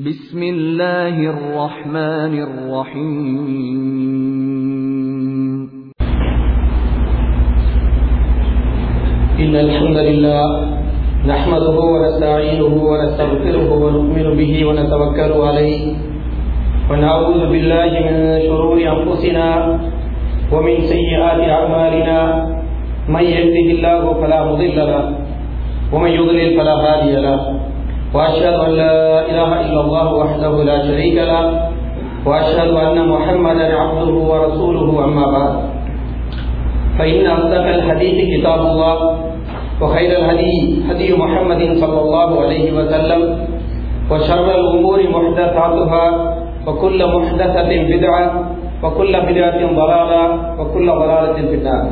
بسم الله الرحمن الرحيم إن الحمد لله نحمده ونستعينه ونستغفره ونؤمن به ونتوكل عليه ونعوذ بالله من شرور أنفسنا ومن سيئات أعمالنا من يهده الله فلا مضل له ومن يضلل فلا هادي له وأشهد أن لا إله إلا الله وحده لا شريك له وأشهد أن محمدا عبده ورسوله أما بعد فإن أصدق الحديث كتاب الله وخير الهدي هدي محمد صلى الله عليه وسلم وشر الأمور محدثاتها وكل محدثة بدعة وكل بدعة ضلالة وكل ضلالة في النار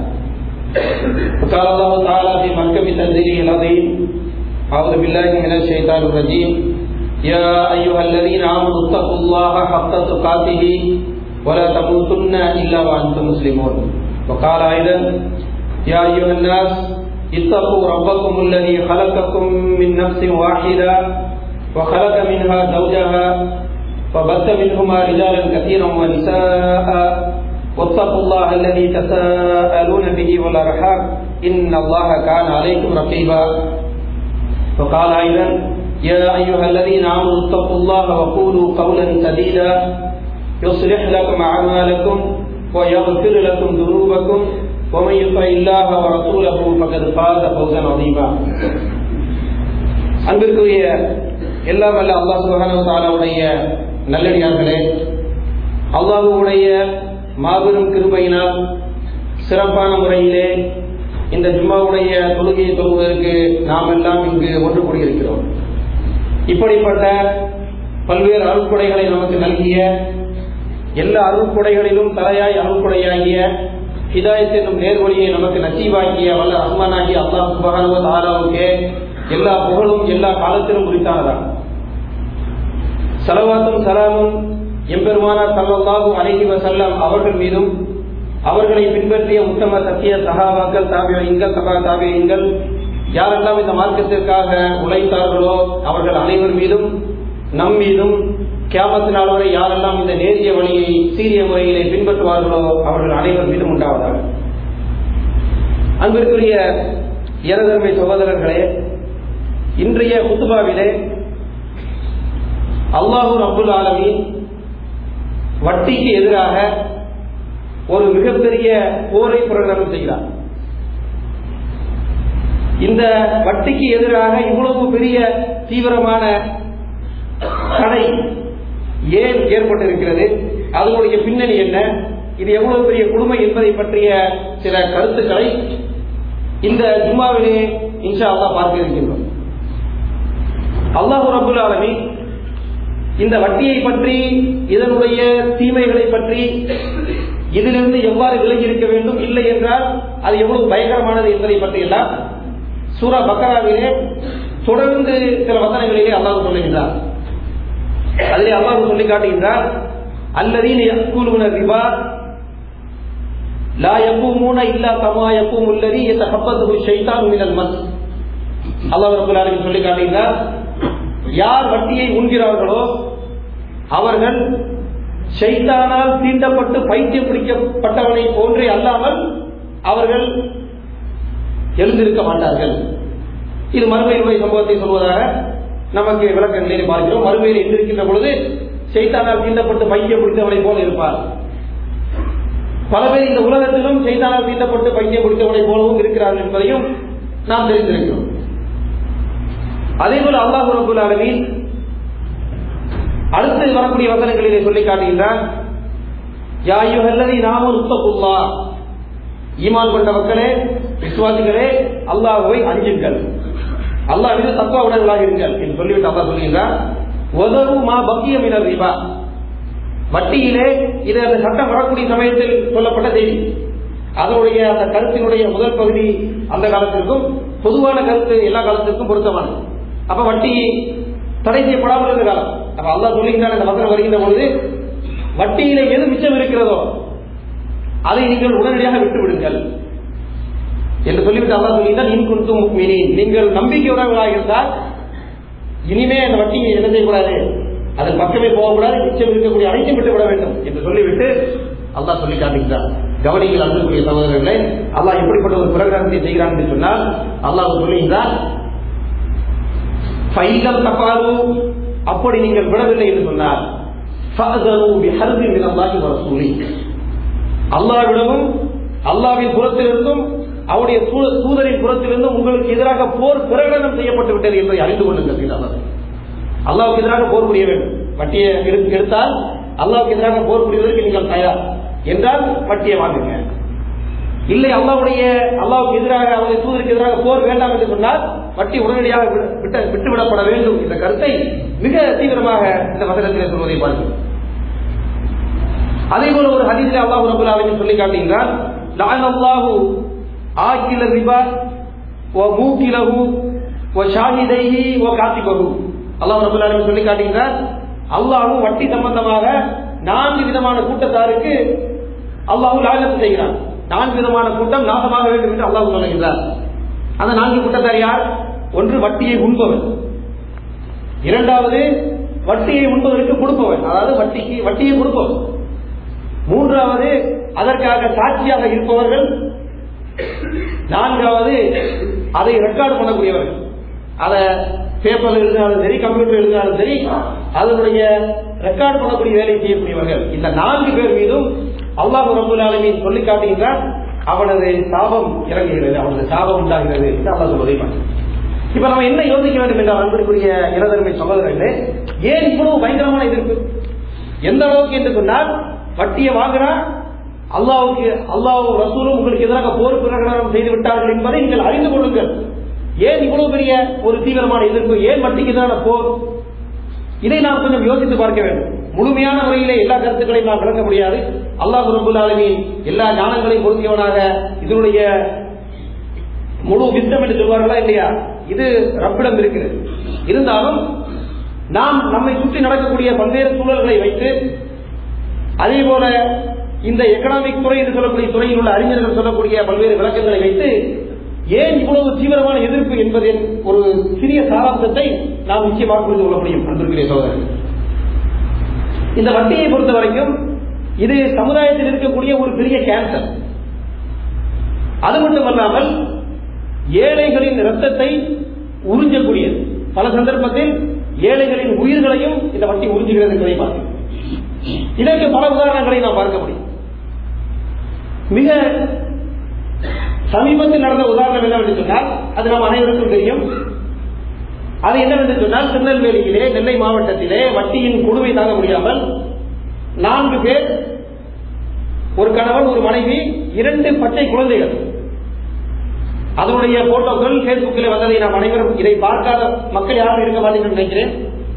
وقال الله تعالى في محكم تنزيله العظيم أعوذ بالله من الشيطان الرجيم يا أيها الذين آمنوا اتقوا الله حق تقاته ولا تموتن إلا وأنتم مسلمون وقال أيضا يا أيها الناس اتقوا ربكم الذي خلقكم من نفس واحدة وخلق منها زوجها فبث منهما رجالا كثيرا ونساء واتقوا الله الذي تساءلون به والأرحام إن الله كان عليكم رقيبا وقال أيضا يا أيها الذين آمنوا اتقوا الله وقولوا قولا سديدا يصلح لكم أعمالكم ويغفر لكم ذنوبكم ومن يطع الله ورسوله فقد فاز فوزا عظيما அன்பிற்குரிய எல்லாம் வல்ல அல்லாஹ் சுபஹானஹு தஆலாவுடைய நல்லடியார்களே அல்லாஹ்வுடைய மாபெரும் கிருபையினால் சிறப்பான முறையிலே இந்த ஜும்மாவுடைய தொழுகையை தொழுவதற்கு நாம் எல்லாம் இங்கு ஒன்று கூடியிருக்கிறோம் இப்படிப்பட்ட பல்வேறு அருள்கொடைகளை நமக்கு நல்கிய எல்லா அருள்கொடைகளிலும் தலையாய் அருள்கொடையாகிய ஹிதாயத் என்னும் நேர்வழியை நமக்கு நசீவாக்கிய வல்ல ரஹ்மானாகிய அல்லாஹ் சுபஹானுவ தாராவுக்கு எல்லா புகழும் எல்லா காலத்திலும் குறித்தானதான் சலவாத்தும் சலாமும் எம்பெருமானா சல்லாஹூ அலஹி வசல்லாம் அவர்கள் மீதும் அவர்களை பின்பற்றிய உத்தம சத்திய சகாபாக்கள் தாபியங்கள் சகா தாபியங்கள் யாரெல்லாம் இந்த மார்க்கத்திற்காக உழைத்தார்களோ அவர்கள் அனைவர் மீதும் நம் மீதும் கேமத்து நாள் வரை யாரெல்லாம் இந்த நேரிய வழியை சீரிய முறையிலே பின்பற்றுவார்களோ அவர்கள் அனைவர் மீதும் உண்டாவதாக அன்பிற்குரிய எனதருமை சகோதரர்களே இன்றைய குத்துபாவிலே அல்லாஹூ அப்துல் ஆலமி வட்டிக்கு எதிராக ஒரு மிகப்பெரிய போரை பிரகடனம் செய்கிறார் இந்த வட்டிக்கு எதிராக இவ்வளவு பெரிய தீவிரமான தடை ஏன் ஏற்பட்டிருக்கிறது அதனுடைய பின்னணி என்ன இது எவ்வளவு பெரிய கொடுமை என்பதை பற்றிய சில கருத்துக்களை இந்த ஜும்மாவிலே இன்ஷா அல்லா பார்க்க இருக்கின்றோம் அல்லாஹூ ரபுல் ஆலமி இந்த வட்டியை பற்றி இதனுடைய தீமைகளை பற்றி இதிலிருந்து எவ்வாறு விலகி இருக்க வேண்டும் இல்லை என்றால் அது எவ்வளவு பயங்கரமானது என்பதை பற்றியெல்லாம் சூரா பக்கராவிலே தொடர்ந்து சில வசனங்களிலே அல்லாஹ் சொல்லுகின்றார் அதிலே அல்லாஹ் சொல்லி காட்டுகின்றார் அல்லதீன் யக்கூலுன ரிபா லா யக்கூமூன இல்லா கமா யக்கூம் உள்ளதி யதஹப்பதுஹு ஷைத்தான் மினல் மஸ் அல்லாஹ் ரப்பல் ஆலமீன் சொல்லி காட்டுகின்றார் யார் வட்டியை உண்கிறார்களோ அவர்கள் ஷைத்தானால் தீண்டப்பட்டு பைத்தியம் பிடிக்கப்பட்டவனை போன்றே அல்லாமல் அவர்கள் எழுந்திருக்க மாட்டார்கள் இது மறுமையினுடைய சம்பவத்தை சொல்வதாக நமக்கு விளக்கங்களிலே பார்க்கிறோம் மறுமையில் எழுந்திருக்கின்ற பொழுது செய்தானால் தீண்டப்பட்டு பைத்தியம் பிடித்தவனை போல இருப்பார் பல பேர் இந்த உலகத்திலும் செய்தானால் தீண்டப்பட்டு பைத்தியம் பிடித்தவனை போலவும் இருக்கிறார்கள் என்பதையும் நாம் தெரிந்திருக்கிறோம் அதே போல அல்லாஹ் ரபுல் அளவில் அடுத்து வரக்கூடிய வசனங்களிலே சொல்லி காட்டுகின்றார் யாயுகல்லதி நாமும் உத்தகுல்லா ஈமான் கொண்ட மக்களே விசுவாசிகளே அல்லாஹுவை அஞ்சுங்கள் அல்லாஹ் மீது தத்துவ உடல்களாக இருங்கள் என்று சொல்லிவிட்டு அல்லா சொல்லுகின்றார் உதவு மா பக்கியமினர் ரிபா வட்டியிலே இது அந்த சட்டம் வரக்கூடிய சமயத்தில் சொல்லப்பட்ட செய்தி அதனுடைய அந்த கருத்தினுடைய முதல் பகுதி அந்த காலத்திற்கும் பொதுவான கருத்து எல்லா காலத்திற்கும் பொருத்தமானது அப்ப வட்டி தடை செய்யப்படாமல் இருந்த காலம் அப்ப அல்லா சொல்லுகின்றான் அந்த வசனம் வருகின்ற பொழுது வட்டியில எது மிச்சம் இருக்கிறதோ அதை நீங்கள் உடனடியாக விட்டு விடுங்கள் என்று சொல்லிவிட்டு அல்லா சொல்லியிருந்தால் இன் குன்தும் நீங்கள் நம்பிக்கையுள்ளவர்களாக இருந்தால் இனிமே அந்த வட்டியை என்ன செய்யக்கூடாது அதன் பக்கமே போகக்கூடாது மிச்சம் இருக்கக்கூடிய அனைத்தும் விட்டு விட வேண்டும் என்று சொல்லிவிட்டு அல்லாஹ் சொல்லி காட்டுகிறார் கவனிகள் அன்புக்குரிய சகோதரர்களே அல்லாஹ் எப்படிப்பட்ட ஒரு பிரகடனத்தை செய்கிறான் என்று சொன்னால் அல்லாஹ் சொல்லுகிறார் ஃபைலம் தபாலு அப்படி நீங்கள் விடவில்லை என்று சொன்னார் ஃபஅதரு பிஹர்பி மினல்லாஹி வ ரசூலி அல்லாஹ்விடமும் அல்லாஹ்வின் புறத்திலிருந்தும் அவருடைய தூ- தூதரின் புறத்திலிருந்தும் உங்களுக்கு எதிராக போர் பிரகடனம் செய்யப்பட்டு விட்டது என்பதை அறிந்து கொள்ளுங்கள் என்றார் அல்லாவுக்கு எதிராக போர் புரிய வேண்டும் வட்டியை எடுத்து- எடுத்தால் அல்லாவுக்கு எதிராக போர் புரிவதற்கு நீங்கள் தயார் என்றால் வட்டியை வாங்குங்க இல்லை அல்லாவுடைய அல்லாவுக்கு எதிராக அவருடைய தூதருக்கு எதிராக போர் வேண்டாம் என்று சொன்னால் வட்டி உடனடியாக விட- விட்டு விட்டுவிடப்பட வேண்டும் என்ற கருத்தை மிக தீவிரமாக இந்த வசனத்திலே சொல்வதை பார்க்கிறோம் அதே போல ஒரு ஹதீஸில் அல்லாஹ் ரபுல் ஆலமீன் சொல்லி காட்டுகிறார் லஅன அல்லாஹு ஆக்கில ரிபா வ மூக்கிலஹு வ ஷாஹிதைஹி வ காத்திபஹு அல்லாஹ் ரபுல் ஆலமீன் சொல்லி காட்டுகிறார் அல்லாஹ் வட்டி சம்பந்தமாக நான்கு விதமான கூட்டத்தாருக்கு அல்லாஹ் லாகத்து செய்கிறான் நான்கு விதமான கூட்டம் நாசமாக வேண்டும் என்று அல்லாஹ் சொல்லுகிறார் அந்த நான்கு கூட்டத்தார் யார் ஒன்று வட்டியை உண்பவர் இரண்டாவது வட்டியை உண்பவருக்கு கொடுப்பவன் அதாவது வட்டிக்கு வட்டியை கொடுப்பவன் மூன்றாவது அதற்காக சாட்சியாக இருப்பவர்கள் நான்காவது அதை ரெக்கார்டு பண்ணக்கூடியவர்கள் அதை பேப்பர்ல எழுதினாலும் சரி கம்ப்யூட்டர் எழுதினாலும் சரி அதனுடைய ரெக்கார்டு பண்ணக்கூடிய வேலையை செய்யக்கூடியவர்கள் இந்த நான்கு பேர் மீதும் அல்லாஹ் ரபுல் ஆலமீன் சொல்லி காட்டுகின்றார் அவனது சாபம் இறங்குகிறது அவனது சாபம் உண்டாகிறது என்று அல்லாஹ் சொல்வதை பார்க்கிறோம். இப்ப நம்ம என்ன யோசிக்க வேண்டும் என்ற அன்பிற்குரிய இனதன்மை சகோதரர்களே ஏன் இவ்வளவு பயங்கரமான எதிர்ப்பு எந்த அளவுக்கு என்று சொன்னால் வட்டியை வாங்கினா அல்லாவுக்கு அல்லாஹ் ரசூலும் உங்களுக்கு எதிராக போர் பிரகடனம் செய்து விட்டார்கள் என்பதை நீங்கள் அறிந்து கொள்ளுங்கள் ஏன் இவ்வளவு பெரிய ஒரு தீவிரமான எதிர்ப்பு ஏன் வட்டிக்கு எதிரான போர் இதை நாம் கொஞ்சம் யோசித்து பார்க்க வேண்டும் முழுமையான முறையிலே எல்லா கருத்துக்களையும் நாம் விளக்க முடியாது அல்லாஹ் ரபுல் ஆலமீன் எல்லா ஞானங்களையும் பொருந்தியவனாக இதனுடைய முழு விஸ்டம் என்று சொல்வார்களா இல்லையா இது ரப்பிடம் இருக்கிறது இருந்தாலும் நாம் நம்மை சுற்றி நடக்கக்கூடிய பல்வேறு சூழல்களை வைத்து அதே போல இந்த எக்கனாமிக் துறை என்று சொல்லக்கூடிய துறையில் உள்ள அறிஞர்கள் சொல்லக்கூடிய பல்வேறு விளக்கங்களை வைத்து ஏன் இவ்வளவு தீவிரமான எதிர்ப்பு என்பதின் ஒரு சிறிய சாராம்சத்தை நாம் நிச்சயமாக புரிந்து கொள்ள முடியும் அன்பிற்குரிய சோதரர் இந்த வட்டியை பொறுத்த வரைக்கும் இது சமுதாயத்தில் இருக்கக்கூடிய ஒரு பெரிய கேன்சர் அது மட்டுமல்லாமல் ஏழைகளின் ரத்தத்தை உறிஞ்சக்கூடியது பல சந்தர்ப்பத்தில் ஏழைகளின் உயிர்களையும் இந்த வட்டி உறிஞ்சுகிறது என்பதை பார்க்கிறோம் இதற்கு பல உதாரணங்களை நாம் பார்க்க முடியும் மிக சமீபத்தில் நடந்த உதாரணம் என்னவென்று சொன்னால் அது நாம் அனைவருக்கும் தெரியும் அது என்னவென்று சொன்னால் திருநெல்வேலியிலே நெல்லை மாவட்டத்திலே வட்டியின் கொடுமை தாங்க முடியாமல் நான்கு பேர் ஒரு கணவன் ஒரு மனைவி இரண்டு பச்சை குழந்தைகள் அதனுடைய போட்டோக்கள் பேஸ்புக்கில் வந்ததை நாம் அனைவரும் இதை பார்க்காத மக்கள் யாரும் இருக்க மாட்டீங்கன்னு நினைக்கிறேன்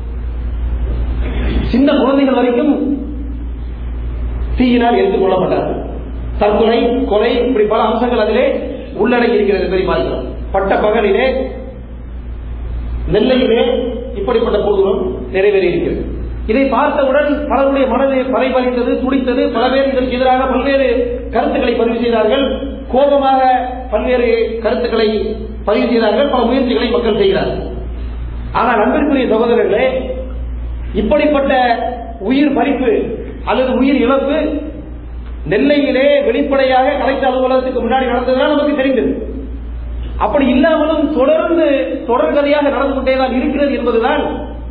சின்ன குழந்தைகள் வரைக்கும் தீயினால் எடுத்துக் கொள்ளப்பட்டார்கள் தற்கொலை கொலை இப்படி பல அம்சங்கள் அதிலே உள்ளடங்கி இருக்கிறது என்பதை பார்க்கிறோம் பட்ட பகலிலே நெல்லையிலே இப்படிப்பட்ட கொடூரம் நிறைவேறி இருக்கிறது இதை பார்த்தவுடன் பலருடைய மனதை பறைபறித்தது துடித்தது பல பேர் இதற்கு எதிராக பல்வேறு கருத்துக்களை பதிவு செய்தார்கள் கோபமாக பல்வேறு கருத்துக்களை பதிவு செய்தார்கள் பல முயற்சிகளை மக்கள் செய்கிறார்கள் ஆனால் அன்பிற்குரிய சகோதரர்களே இப்படிப்பட்ட உயிர் பறிப்பு அல்லது உயிர் இழப்பு நெல்லையிலே வெளிப்படையாக கலெக்டர் அலுவலகத்துக்கு முன்னாடி நடந்ததுதான் நமக்கு தெரிந்தது அப்படி இல்லாமலும் தொடர்ந்து தொடர்கதையாக நடந்து கொண்டேதான் இருக்கிறது என்பதுதான்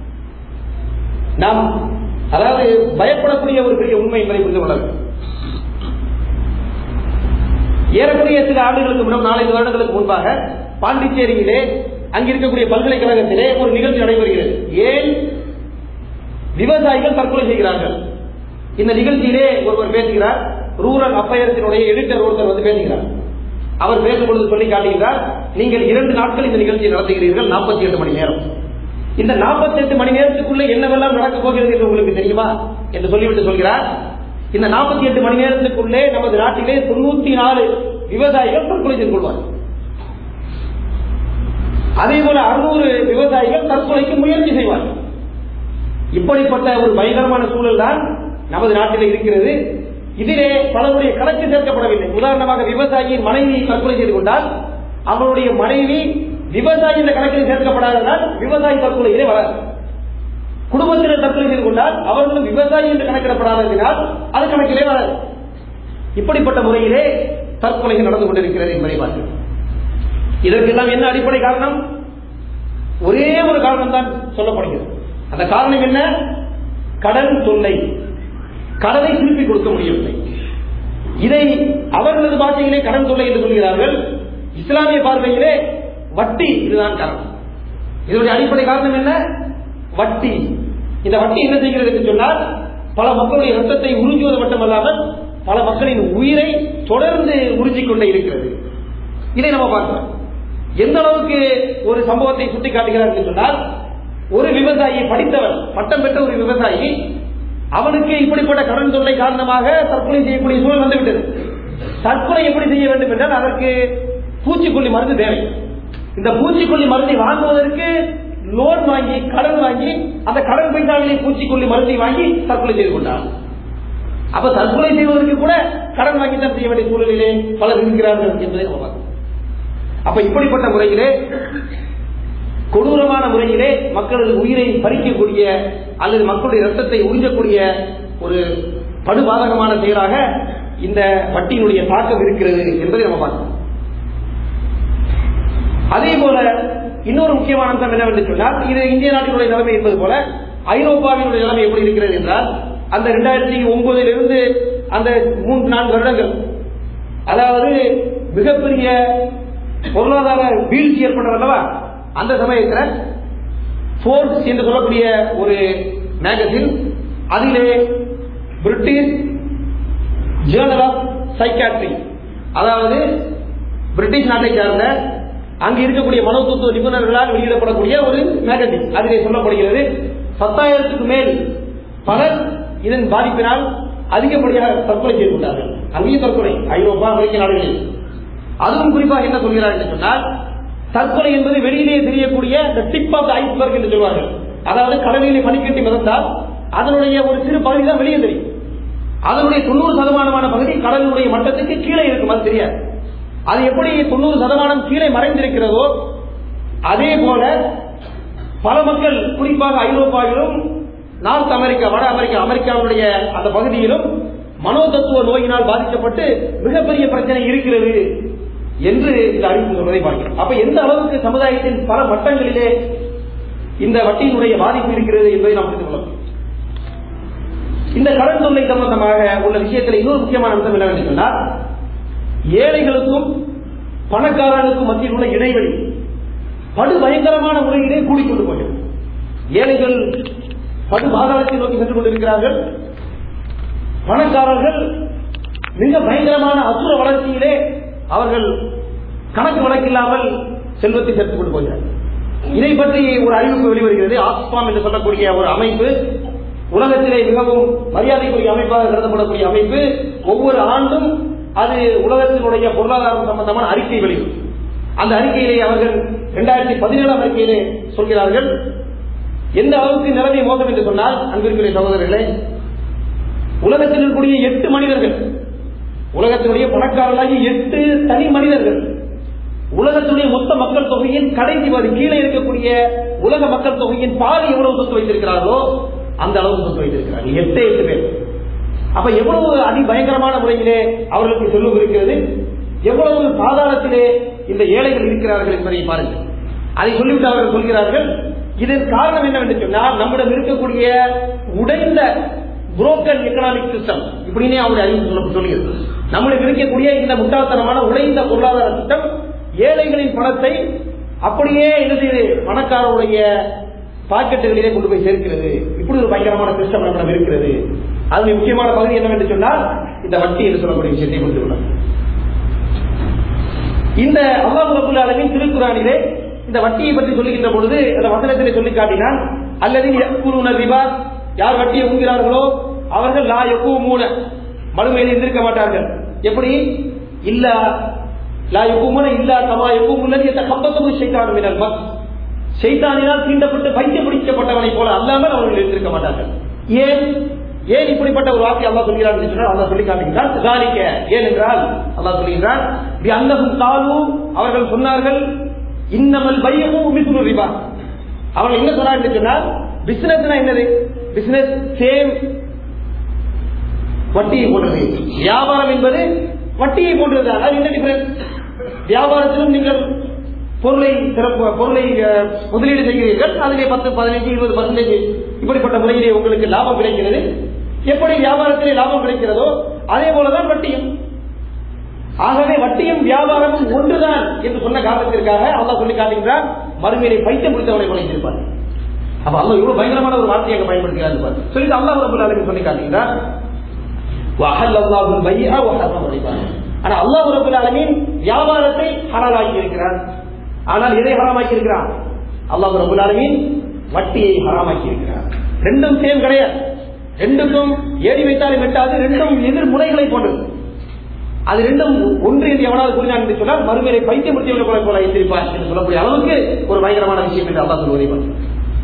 நாம் அதாவது பயப்படக்கூடிய ஒரு பெரிய உண்மை என்பதை புரிந்து கொள்ள வேண்டும். ஏறக்குறைய சில ஆண்டுகளுக்கு முன்னம் நாலஞ்சு வருடங்களுக்கு முன்பாக பாண்டிச்சேரியிலே அங்கிருக்கக்கூடிய பல்கலைக்கழகத்திலே ஒரு நிகழ்ச்சி நடைபெறுகிறது ஏன் விவசாயிகள் தற்கொலை செய்கிறார்கள் இந்த நிகழ்ச்சியிலே ஒருவர் பேசுகிறார் ரூரல் அஃபேர்ஸினுடைய எடிட்டர் ஒருத்தர் வந்து பேசுகிறார் அவர் பேசும்பொழுது சொல்லி காட்டுகிறார் நீங்கள் இரண்டு நாட்கள் இந்த நிகழ்ச்சியை நடத்துகிறீர்கள் நாற்பத்தி எட்டு மணி நேரம் இந்த நாற்பத்தி எட்டு மணி நேரத்துக்குள்ள என்னவெல்லாம் நடக்கப் போகிறது என்று உங்களுக்கு தெரியுமா என்று சொல்லிவிட்டு சொல்கிறார் இந்த நாற்பத்தி எட்டு மணி நேரத்துக்குள்ளே நமது நாட்டிலே தொண்ணூத்தி நாலு விவசாயிகள் தற்கொலை செய்து கொள்வார்கள் அதே போல அறுநூறு விவசாயிகள் தற்கொலைக்கு முயற்சி செய்வார்கள் இப்படிப்பட்ட ஒரு பயங்கரமான சூழல் தான் நமது நாட்டில் இருக்கிறது இதிலே பலருடைய கணக்கு சேர்க்கப்படவில்லை உதாரணமாக விவசாயியின் மனைவி தற்கொலை செய்து கொண்டால் அவருடைய மனைவி விவசாயி இந்த கணக்கில் சேர்க்கப்படாததால் விவசாயி தற்கொலையிலே வராது குடும்பத்தினர் தற்கொலை செய்து கொண்டால் அவர்களும் விவசாயி என்று கணக்கிடப்படாததினால் அது கணக்கிலே வராது இப்படிப்பட்ட முறையிலே தற்கொலைகள் நடந்து கொண்டிருக்கிறது என்பதை பார்க்கிறோம் இதற்கெல்லாம் என்ன அடிப்படை காரணம் ஒரே ஒரு காரணம் தான் சொல்லப்படுகிறது அந்த காரணம் என்ன கடன் தொல்லை கடனை திருப்பி கொடுக்க முடியவில்லை இதை அவர்களது பாஷையிலே கடன் தொல்லை என்று சொல்கிறார்கள் இஸ்லாமிய பார்வையிலே வட்டி இதுதான் காரணம் இதனுடைய அடிப்படை காரணம் என்ன வட்டி இந்த வட்டி என்ன செய்கிறது என்று சொன்னால் பல மக்களுடைய ரத்தத்தை உறிஞ்சுவது மட்டுமல்லாமல் பல மக்களின் உயிரை தொடர்ந்து உறிஞ்சிக் கொண்டே இருக்கிறது இதை நம்ம பார்க்கிறோம் எந்த அளவுக்கு ஒரு சம்பவத்தை சுட்டிக்காட்டுகிறார் என்று சொன்னால் ஒரு விவசாயி படித்தவன் பட்டம் பெற்ற ஒரு விவசாயி அவனுக்கு இப்படிப்பட்ட கடன் தொல்லை காரணமாக தற்கொலை செய்யக்கூடிய சூழல் வந்துவிட்டது தற்கொலை எப்படி செய்ய வேண்டும் என்றால் அதற்கு பூச்சிக்கொல்லி மருந்து தேவை இந்த பூச்சிக்கொல்லி மருந்தை வாங்குவதற்கு லோன் வாங்கி கடன் வாங்கி அந்த கடன் பைசாவிலே பூச்சிக்கொல்லி மருந்தை வாங்கி தற்கொலை செய்து கொண்டார் அப்ப தற்கொலை செய்வதற்கு கூட கடன் வாங்கித்தான் செய்ய வேண்டிய சூழலிலே பலர் இருக்கிறார்கள் என்பதை நம்ம பார்க்கிறோம் அப்ப இப்படிப்பட்ட முறையிலே கொடூரமான முறையிலே மக்களது உயிரை பறிக்கக்கூடிய அல்லது மக்களுடைய ரத்தத்தை உறிஞ்சக்கூடிய ஒரு படுபாதகமான செயலாக இந்த வட்டியினுடைய தாக்கம் இருக்கிறது என்பதை நம்ம பார்க்கிறோம் அதே போல இன்னொரு முக்கியமான அம்சம் என்னவென்று சொன்னால் இது இந்திய நாட்டினுடைய நிலைமை என்பது போல ஐரோப்பாவினுடைய நிலைமை எப்படி இருக்கிறது என்றால் அந்த இரண்டாயிரத்தி ஒன்பதிலிருந்து அந்த மூன்று நான்கு வருடங்கள் அதாவது மிகப்பெரிய பொருளாதார வீழ்ச்சி ஏற்பட்டது அல்லவா அந்த சமயத்தில் போர்ஸ் என்று சொல்லக்கூடிய ஒரு மேகசின் அதிலே பிரிட்டிஷ் ஜேர்னல் ஆஃப் சைக்காட்ரி அதாவது பிரிட்டிஷ் நாட்டை சார்ந்த அங்கு இருக்கக்கூடிய மனோதத்துவ நிபுணர்களால் வெளியிடப்படக்கூடிய ஒரு மேகசின் அதிலே சொல்லப்படுகிறது பத்தாயிரத்துக்கு மேல் பலர் இதன் பாதிப்பினால் அதிகப்படியாக தற்கொலை செய்து கொண்டார்கள் அங்கேயும் தற்கொலை ஐரோப்பா அமெரிக்க நாடுகளில் அதுவும் குறிப்பாக என்ன சொல்கிறார் என்று சொன்னால் தற்கொலை என்பது வெளியிலே தெரியக்கூடிய டிப் ஆஃப் ஐஸ்பர்க் என்று சொல்வார்கள் அதாவது கடலிலே பனிக்கட்டி மிதந்தால் அதனுடைய ஒரு சிறு பகுதி தான் வெளியே தெரியும் அதனுடைய தொண்ணூறு சதமானமான பகுதி கடலுடைய மட்டத்துக்கு கீழே இருக்கும் அது தெரியாது அது எப்படி தொண்ணூறு சதமானம் கீழே மறைந்திருக்கிறதோ அதே போல பல மக்கள் குறிப்பாக ஐரோப்பாவிலும் நார்த் அமெரிக்கா வட அமெரிக்கா அமெரிக்காவுடைய அந்த பகுதியிலும் மனோதத்துவ நோயினால் பாதிக்கப்பட்டு மிகப்பெரிய பிரச்சனை இருக்கிறது என்று இந்த அறிவிப்பு சொல்வதை பார்க்கிறோம் அப்ப எந்த அளவுக்கு சமுதாயத்தின் பல மட்டங்களிலே இந்த வட்டியினுடைய பாதிப்பு இருக்கிறது என்பதை நாம் புரிந்து கொள்ளலாம் இந்த கடன் தொல்லை சம்பந்தமாக உள்ள விஷயத்தில் இன்னொரு முக்கியமான அம்சம் என்னவென்று சொன்னால் ஏழைகளுக்கும் பணக்காரர்களுக்கும் மத்தியில் உள்ள இடைவெளி படு பயங்கரமான முறையிலே கூடிக்கொண்டு போகிறது ஏழைகள் படு பாதாளத்தை நோக்கி சென்று கொண்டிருக்கிறார்கள் பணக்காரர்கள் மிக பயங்கரமான அசுர வளர்ச்சியிலே அவர்கள் கணக்கு வழக்கில்லாமல் செல்வத்தை சேர்த்துக் கொண்டு போகிறார்கள் இதை பற்றி ஒரு அறிவிப்பு வெளிவருகிறது ஆக்ஸ்பாம் என்று சொல்லக்கூடிய ஒரு அமைப்பு உலகத்திலே மிகவும் மரியாதைக்குரிய அமைப்பாக கருதப்படக்கூடிய அமைப்பு ஒவ்வொரு ஆண்டும் அது உலகத்தினுடைய பொருளாதாரம் சம்பந்தமான அறிக்கை வெளியிடும் அந்த அறிக்கையிலே அவர்கள் இரண்டாயிரத்தி பதினேழாம் அறிக்கையிலே சொல்கிறார்கள் எந்த அளவுக்கு நிலைமை மோசம் என்று சொன்னால் அன்பிற்குரிய சகோதரர்களே உலகத்தில் இருக்கக்கூடிய எட்டு மனிதர்கள் உலகத்தினுடைய பணக்காரர்களாகி எட்டு தனி மனிதர்கள் உலகத்துடைய மொத்த மக்கள் தொகையின் கடைசி பாதி கீழே இருக்கக்கூடிய உலக மக்கள் தொகையின் பாதி எவ்வளவு சொத்து வைத்திருக்கிறார்களோ அந்த அளவுக்கு சொத்து வைத்திருக்கிறார்கள் எட்டே எட்டு பேர் அப்ப எவ்வளவு அதி பயங்கரமான முறையிலே அவர்களுக்கு செல்வம் இருக்கிறது எவ்வளவு சாதாரணத்திலே இந்த ஏழைகள் இருக்கிறார்கள் என்பதை பாருங்கள் அதை சொல்லிவிட்டு அவர்கள் சொல்கிறார்கள் இதன் காரணம் என்னவென்று சொன்னால் நம்மிடம் இருக்கக்கூடிய உடைந்த புரோக்கன் எக்கனாமிக் சிஸ்டம் இப்படின்னே அவருடைய அறிவு சொல்ல சொல்கிறது நம்மிடம் இருக்கக்கூடிய இந்த முட்டாள்தனமான உடைந்த பொருளாதார திட்டம் ஏழைகளின் பணத்தை அப்படியே என்ன செய்யுது பணக்காரருடைய பாக்கெட்டுகளிலே கொண்டு போய் சேர்க்கிறது இப்படி ஒரு பயங்கரமான சிஸ்டம் நம்மிடம் இருக்கிறது அது முக்கியமான பகுதி என்னவென்று சொன்னால் இந்த வட்டி என்று சொல்லக்கூடிய விஷயத்தை கொண்டு உள்ளது இந்த அல்லாஹ் ரபுல் அளவின் திருக்குறானிலே இந்த வட்டியை பற்றி சொல்லுகின்ற பொழுது அந்த வசனத்திலே சொல்லி காட்டினான் அல்லது யக்குருன ரிபா யார் வட்டியை உண்கிறார்களோ அவர்கள் லா எப்பு மூல மறுமையில் எந்திருக்க மாட்டார்கள் எப்படி இல்ல லா எப்பு மூல இல்லா கமா எப்பு முன்னது எத்த கம்பத்தமும் செய்தானும் மினல் மத் செய்தானினால் தீண்டப்பட்டு பைத்தியம் பிடிக்கப்பட்டவனை போல அல்லாமல் அவர்கள் எழுந்திருக்க மாட்டார்கள் ஏன் ஏன் இப்படிப்பட்ட ஒரு வார்த்தை அல்லாஹ் சொல்கிறார் என்று சொன்னால் அல்லாஹ் சொல்லி காட்டுகிறார் காலிக்க ஏன் என்றால் அல்லாஹ் சொல்கிறார் அன்னகும் தாலு அவர்கள் சொன்னார்கள் இன்னமல் பையமும் மிசுரு ரிபா அவர்கள் என்ன சொன்னார் என்று சொன்னால் பிசினஸ் என்னது பிசினஸ் சேம் வட்டியை போன்றது வியாபாரம் என்பது வட்டியை போன்றது அது என்ன டிஃபரன்ஸ் வியாபாரத்திலும் நீங்கள் பொருளை சிறப்பு பொருளை அஹ், முதலீடு செய்கிறீர்கள் அதிலே பத்து பதினைஞ்சு இருபது பர்சன்டேஜ் இப்படிப்பட்ட முறையிலே உங்களுக்கு லாபம் கிடைக்கிறது எப்படி வியாபாரத்திலே லாபம் கிடைக்கிறதோ அதே போலதான் வட்டியும் ஆகவே வட்டியும் வியாபாரமும் ஒன்றுதான் என்று சொன்ன காரணத்திற்காக அல்லாஹ் சொல்லி காட்டுகிறார் மறுமையை பைத்தியம் பிடித்தவனை குறைந்திருப்பார் அப்ப அல்லாஹ் இவ்வளவு பயங்கரமான ஒரு வார்த்தையை அங்க பயன்படுத்துகிறார் பாரு. சொல்லிட்டு அல்லாஹ் ரபுல் ஆலமீன் சொல்லி காட்டுகிறார் வஹல் அல்லாஹுல் பைஅ வ ஹர்ரம ரிபா. ஆனா அல்லாஹ் ரபுல் ஆலமீன் வியாபாரத்தை ஹலாலாக்கி இருக்கிறார் ஆனால் எதை ஹராமாக்கி இருக்கிறார் அல்லாஹ் ரபுல் ஆலமீன் வட்டியை ஹராமாக்கி இருக்கிறார் ரெண்டும் சேம் கிடையாது ரெண்டுக்கும் ஏறி வைத்தாலும் வெட்டாது ரெண்டும் எதிர் முறைகளை போன்றது அது ரெண்டும் ஒன்று என்று எவனாவது கூறினான் என்று சொன்னால் மறுமையை பைத்தியப்படுத்தியவனை போல போல எந்திரிப்பார் என்று சொல்லக்கூடிய அளவுக்கு ஒரு பயங்கரமான விஷயம் என்று அல்லா சொல்வதை பார்க்கிறோம்.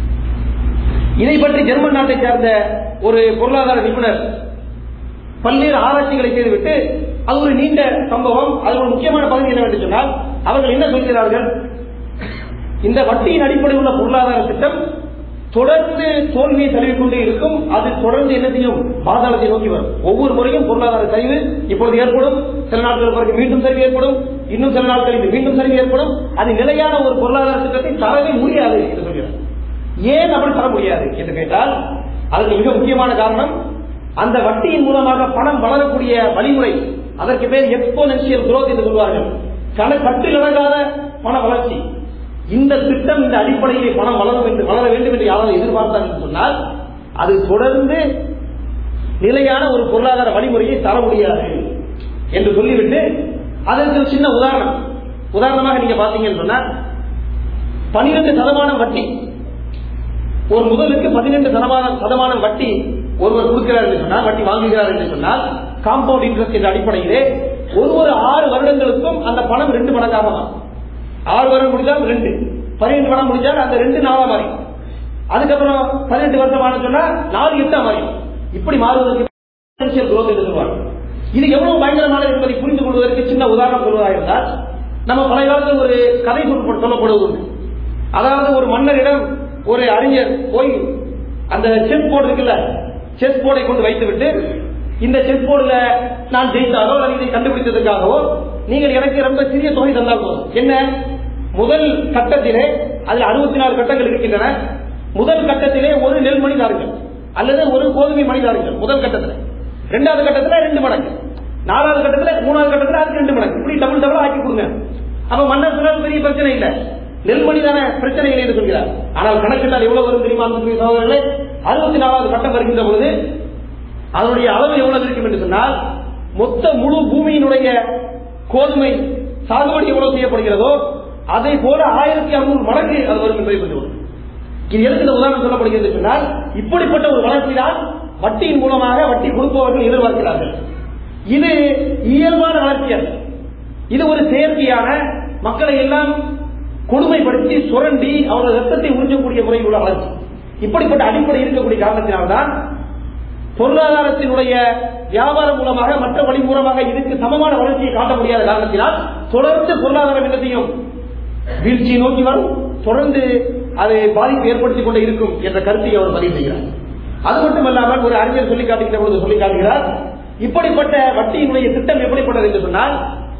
இதை பற்றி ஜெர்மன் நாட்டை சேர்ந்த ஒரு பொருளாதார நிபுணர் பல்வேறு ஆராய்ச்சிகளை செய்துவிட்டு அது ஒரு நீண்ட சம்பவம் அது ஒரு முக்கியமான பகுதி என்னவென்று சொன்னால் அவர்கள் என்ன சொல்கிறார்கள் இந்த வட்டியின் அடிப்படையில் உள்ள பொருளாதார திட்டம் தொடர்ந்து தோல்வியை தழுவிக்கொண்டே இருக்கும் அது தொடர்ந்து என்ன செய்யும் பாதாளத்தை நோக்கி வரும் ஒவ்வொரு முறையும் பொருளாதார சரிவு இப்பொழுது ஏற்படும் சில நாட்கள் பிறகு மீண்டும் சரிவு ஏற்படும் இன்னும் சில நாட்கள் இது மீண்டும் சரிவு ஏற்படும் அது நிலையான ஒரு பொருளாதார திட்டத்தை தரவே முடியாது என்று சொல்கிறார் ஏன் அப்படி தர முடியாது என்று கேட்டால் அதற்கு மிக முக்கியமான காரணம் அந்த வட்டியின் மூலமாக பணம் வளரக்கூடிய வழிமுறை அதற்கு பேர் எக்ஸ்போனன்சியல் growth என்று சொல்வார்கள் கண கட்டுக்கடங்காத பண வளர்ச்சி இந்த திட்டம் இந்த அடிப்படையிலே பணம் வளரும் என்று வளர வேண்டும் என்று யாராவது எதிர்பார்த்தார் என்று சொன்னால் அது தொடர்ந்து நிலையான ஒரு பொருளாதார வழிமுறையை தர முடியாது என்று சொல்லிவிட்டு அதற்கு ஒரு சின்ன உதாரணம் உதாரணமாக நீங்க பாத்தீங்கன்னு சொன்னா பனிரெண்டு சதமானம் வட்டி ஒரு முதலுக்கு பதினெண்டு சதமானம் சதமானம் வட்டி ஒருவர் கொடுக்கிறார் என்று சொன்னால் வட்டி வாங்குகிறார் என்று சொன்னால் காம்பவுண்ட் இன்ட்ரெஸ்ட் என்ற அடிப்படையிலே ஒரு ஒரு ஆறு வருடங்களுக்கும் அந்த பணம் ரெண்டு மடங்காக மாறும் ஆறு வருடம் முடிஞ்சால் ரெண்டு பன்னிரெண்டு வருடம் முடிஞ்சால் அந்த ரெண்டு நாளா மாறி அதுக்கப்புறம் பதினெட்டு வருஷம் ஆன சொன்னா நாலு எட்டா மாறி இப்படி மாறுவதற்கு potential growth என்று சொல்வாங்க இது எவ்வளவு பயங்கரமானது என்பதை புரிந்து கொள்வதற்கு சின்ன உதாரணம் சொல்வதாக இருந்தால் நம்ம பழைய காலத்தில் ஒரு கதை சொல் சொல்லப்படுவது உண்டு அதாவது ஒரு மன்னரிடம் ஒரு அறிஞர் போய் அந்த செஸ் போர்டு இருக்குல்ல செஸ் போர்டை கொண்டு வைத்துவிட்டு இந்த செஸ் போர்டுல நான் ஜெயித்தாலோ அல்லது இதை கண்டுபிடித்ததற்காகவோ நீங்கள் எனக்கு ரொம்ப சிறிய தொகை தந்தால் போதும் என்ன முதல் கட்டத்திலே அதில் அறுபத்தி நாலு கட்டங்கள் இருக்கின்றன முதல் கட்டத்திலே ஒரு நெல் மணி தாருங்கள் அல்லது ஒரு கோதுமை மணி தாருங்கள் முதல் கட்டத்தில் இரண்டாவது கட்டத்தில் ரெண்டு மடங்கு நாலாவது கட்டத்தில் மூணாவது கட்டத்தில் அதுக்கு ரெண்டு மடங்கு இப்படி டபுள் டபுள் ஆக்கி கொடுங்க அப்ப மன்னர் சொன்னால் பெரிய பிரச்சனை இல்லை நெல்மணி தானே பிரச்சனை இல்லை என்று சொல்கிறார் ஆனால் கணக்கிட்டால் எவ்வளவு வரும் தெரியுமா அன்புக்குரிய சகோதரர்களே அறுபத்தி நாலாவது கட்டம் வருகின்ற பொழுது அதனுடைய அளவு எவ்வளவு இருக்கும் என்று சொன்னால் மொத்த முழு பூமியினுடைய கோதுமை சாகுபடி எவ்வளவு செய்யப்படுகிறதோ அதை போல ஆயிரத்தி அறுநூறு மடங்கு அது வரும் என்பதை புரிந்து கொள்ளுங்கள். இது எதுக்கு இந்த உதாரணம் சொல்லப்படுகிறது என்று சொன்னால் இப்படிப்பட்ட ஒரு வளர்ச்சி தான் வட்டியின் மூலமாக வட்டி கொடுப்பவர்கள் எதிர்பார்க்கிறார்கள் இது இயல்பான வளர்ச்சி அல்ல இது ஒரு செயற்கையான மக்களை எல்லாம் கொடுமைப்படுத்தி சுரண்டி அவர்கள் ரத்தத்தை உறிஞ்சக்கூடிய முறையில் உள்ள வளர்ச்சி இப்படிப்பட்ட அடிப்படை இருக்கக்கூடிய காரணத்தினால்தான் பொருளாதாரத்தினுடைய வியாபாரம் மூலமாக மற்ற வழி மூலமாக இதுக்கு சமமான வளர்ச்சியை காட்ட முடியாத காரணத்தினால் தொடர்ந்து பொருளாதாரம் என்ன செய்யும் வீழ்ச்சியை நோக்கி வரும் தொடர்ந்து அதை பாதிப்பு ஏற்படுத்திக் கொண்டே இருக்கும் என்ற கருத்தை அவர் பதிவு செய்கிறார் அது மட்டுமல்லாமல் ஒரு அறிஞர் சொல்லி காட்டுகிற பொழுது சொல்லி காட்டுகிறார் இப்படிப்பட்ட வட்டியினுடைய திட்டம் எப்படிப்பட்டது என்று சொன்னால்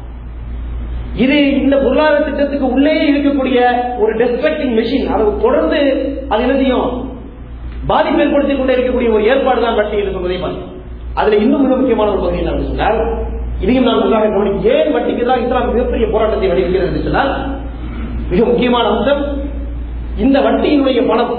இது இந்த பொருளாதார திட்டத்துக்கு உள்ளே இருக்கக்கூடிய ஒரு டெஸ்ட்ரக்டிங் மெஷின் அதை தொடர்ந்து அது என்ன செய்யும் பாதிப்பு ஏற்படுத்திக் கொண்டே இருக்கக்கூடிய ஒரு ஏற்பாடு தான் வட்டி என்று சொல்வதை பார்க்கிறோம் அதுல இன்னும் மிக முக்கியமான ஒரு பகுதி என்ன சொன்னால் இதையும் நான் உங்களாக கவனிக்க ஏன் வட்டிக்கு தான் இஸ்லாம் மிகப்பெரிய போராட்டத்தை வடிவெடுக்கிறது என்று சொன்னால் மிக முக்கியமான அம்சம் இந்த வட்டியினுடைய பணம்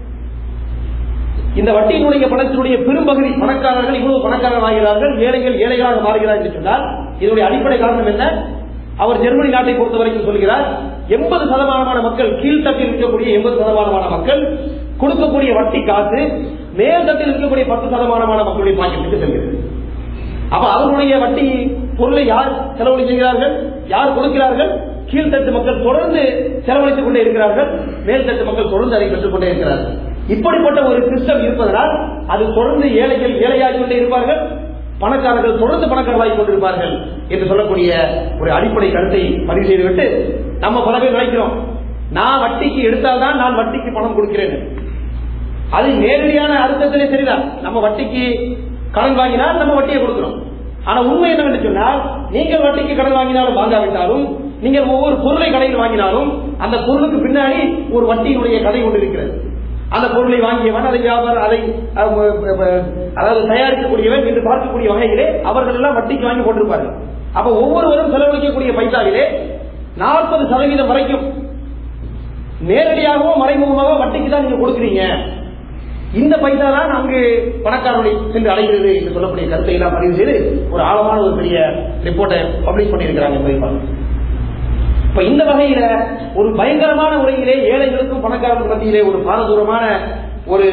இந்த வட்டியினுடைய பணத்தினுடைய பெரும்பகுதி பணக்காரர்கள் இவ்வளவு பணக்காரர்கள் ஆகிறார்கள் ஏழைகள் ஏழைகளாக மாறுகிறார் என்று சொன்னால் இதனுடைய அடிப்படை காரணம் என்ன அவர் ஜெர்மனி நாட்டை பொறுத்த வரைக்கும் சொல்கிறார் எண்பது சதமானமான மக்கள் கீழ்த்தட்டில் இருக்கக்கூடிய எண்பது சதமானமான மக்கள் கொடுக்கக்கூடிய வட்டி காசு மேல்தட்டில் இருக்கக்கூடிய பத்து சதமானமான மக்களுடைய பாக்கெட்டுக்கு செல்கிறது அப்ப அவர்களுடைய வட்டி பொருளை யார் செலவழி செய்கிறார்கள் யார் கொடுக்கிறார்கள் கீழ்த்தட்டு மக்கள் தொடர்ந்து செலவழித்துக் கொண்டே இருக்கிறார்கள் மேல்தட்டு மக்கள் தொடர்ந்து அதை பெற்றுக் கொண்டே இருக்கிறார்கள் இப்படிப்பட்ட ஒரு சிஸ்டம் இருப்பதனால் அது தொடர்ந்து ஏழைகள் ஏழையாகிக் கொண்டே இருப்பார்கள் பணக்காரர்கள் தொடர்ந்து பணக்காரர்களாகிக் கொண்டிருப்பார்கள் என்று சொல்லக்கூடிய ஒரு அடிப்படை கருத்தை பதிவு செய்துவிட்டு நம்ம பல பேர் நினைக்கிறோம் நான் வட்டிக்கு எடுத்தால்தான் நான் வட்டிக்கு பணம் கொடுக்கிறேன் அது நேரடியான அர்த்தத்திலே சரிதான் நம்ம வட்டிக்கு கடன் வாங்கினால் நம்ம வட்டியை கொடுக்கிறோம் ஆனா உண்மை என்னவென்று சொன்னால் நீங்கள் வட்டிக்கு கடன் வாங்கினாலும் வாங்காவிட்டாலும் நீங்கள் ஒவ்வொரு பொருளை கடையில் வாங்கினாலும் அந்த பொருளுக்கு பின்னாடி ஒரு வட்டியினுடைய கதை கொண்டு இருக்கிறது அந்த பொருளை வாங்கியவன் அதை வியாபாரம் அதை அஹ், அஹ், அதாவது தயாரிக்கக்கூடியவன் என்று பார்க்கக்கூடிய வகையிலே அவர்கள் எல்லாம் வட்டிக்கு வாங்கி கொண்டிருப்பார்கள் அப்ப ஒவ்வொருவரும் செலவழிக்கக்கூடிய பைசாவிலே நாற்பது சதவீதம் வரைக்கும் நேரடியாகவோ மறைமுகமாகவோ வட்டிக்கு தான் நீங்க கொடுக்குறீங்க இந்த பைசா தான் அங்கு பணக்காரர்களை சென்று அடைகிறது என்று சொல்லக்கூடிய கருத்தை எல்லாம் பதிவு செய்து ஒரு ஆழமான ஒரு பெரிய ரிப்போர்ட்டை பப்ளிஷ் பண்ணியிருக்கிறாங்க பதிப்பாங்க இப்ப இந்த வகையில ஒரு பயங்கரமான முறையிலே ஏழைகளுக்கும் பணக்காரர்கள் மத்தியிலே ஒரு பாரதூரமான ஒரு